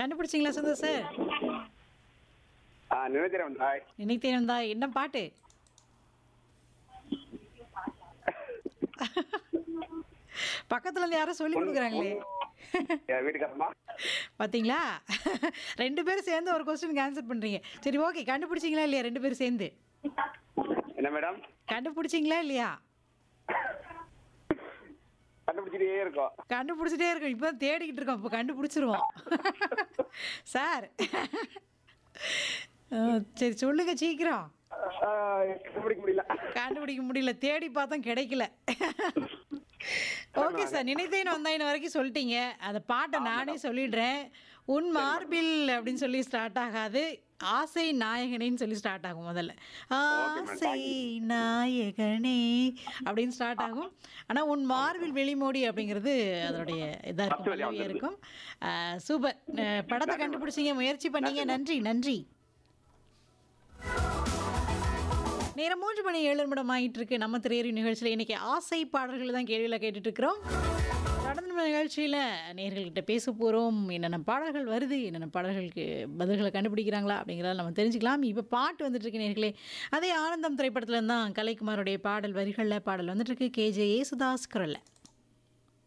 கண்டுபிடிச்சிங்களா Santhosh sir ஆ நினைக்கிறேன் தாய் நினைத்தேன் தான் என்ன பாட்டு பக்கத்துல இருந்து யாரும் சொல்லி கொடுக்குறாங்களே என் வீட்டுக்காரமா பாத்தீங்களா ரெண்டு பேரும் சேர்ந்து ஒரு கொஸ்டினுக்கு ஆன்சர் பண்றீங்க சரி ஓகே கண்டுபிடிச்சிங்களா இல்லையா ரெண்டு பேரும் சேர்ந்து என்ன மேடம் கண்டுபிடிச்சிங்களா இல்லையா கண்டுபிடிச்சிட்டே இருக்கோம் கண்டுபிடிச்சிட்டே இருக்கோம் இப்போ தேடிக்கிட்டு இருக்கோம் இப்போ கண்டுபிடிச்சிருவோம் சார் அஹ், சரி சொல்லுங்க சீக்கிரம் ஆ, கண்டுபிடிக்க முடியல கண்டுபிடிக்க முடியல தேடி பார்த்தோம் கிடைக்கல ஓகே சார் நினைத்தேன் வந்தாயின் வரைக்கும் சொல்லிட்டீங்க அந்த பாட்டை நானே சொல்லிடுறேன் உன் மார்பில் அப்படின்னு சொல்லி ஸ்டார்ட் ஆகாது ஆசை நாயகனேன்னு சொல்லி ஸ்டார்ட் ஆகும் முதல்ல ஆசை நாயகனே அப்படின்னு ஸ்டார்ட் ஆகும் ஆனால் உன் மார்பில் வெளிமோடி அப்படிங்கிறது அதனுடைய இதாக இருக்கும் First வழியா பல்லவியா வந்துருது. இருக்கும் சூப்பர் படத்தை கண்டுபிடிச்சீங்க முயற்சி பண்ணீங்க நன்றி நன்றி நேரம் மூன்று மணி ஏழு நிமிடம் ஆயிட்டு இருக்கு நம்ம திரையறி நிகழ்ச்சியில் இன்னைக்கு ஆசை பாடல்கள் தான் கேள்வியில் கேட்டுட்டு இருக்கிறோம் கடந்த நம்ம நிகழ்ச்சியில் நேர்கள்கிட்ட பேச போகிறோம் என்னென்ன பாடல்கள் வருது என்னென்ன பாடல்களுக்கு பதில்களை கண்டுபிடிக்கிறாங்களா அப்படிங்கிறத நம்ம தெரிஞ்சுக்கலாம் இப்போ பாட்டு வந்துட்டு இருக்கு நேர்களே அதே ஆனந்தம் திரைப்படத்துல தான் கலைக்குமாரோடைய பாடல் வரிகளில் பாடல் வந்துட்டு இருக்கு கேஜே ஏசுதாஸ் குரல்ல